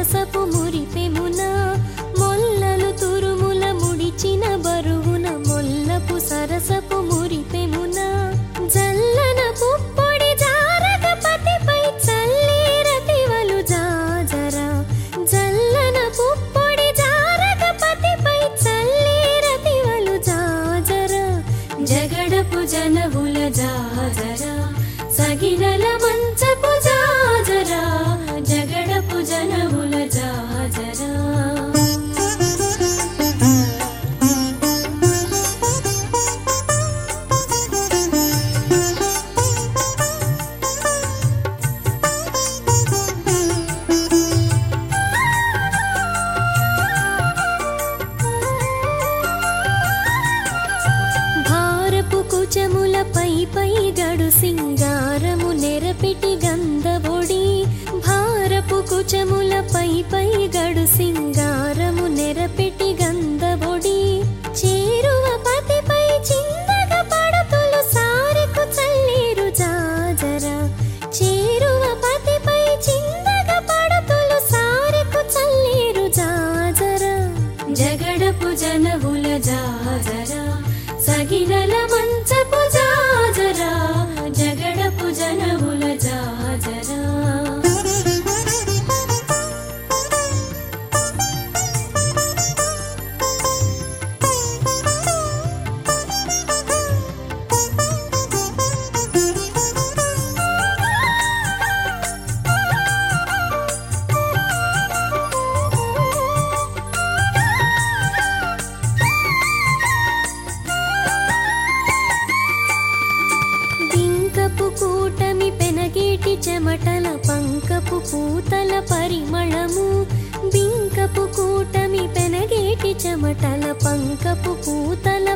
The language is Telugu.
సరసపు మురిపెమున మొల్లలు తురుముల ముడిచిన బరువున మొల్లపు సరసపు మురిపెమున జల్లన పుప్పొడి జారక పతిపై చల్లేరతివలు జాజరా జల్లన పుప్పొడి జారక పతిపై చల్లేరతివలు జాజరా జగడపు జనవుల జాజరా సగినల మంచపు జాజరా జగడపు జనవుల జాజరా భారపు కుచముల పై పై గడు సింగారము నెరపిటి గంధబొడి భారపు కుచముల పై పై గడు సింగారము నెరపిటి గంధబొడి చేరువ పతిపై చిందగ పడతులు సారెకు చల్లేరు జాజరా చేరువ పతిపై చిందగ పడతులు సారెకు చల్లేరు జాజరా జగడపు జనవుల జాజరా సగినల మంచపు జాజరా జగడపు జనవుల జాజరా బింకపు కూటమి పెనగేటి చెమటల పంకపు పూతల పరిమళము బింకపు కూటమి పెనగేటి చెమటల పంకపు పూతల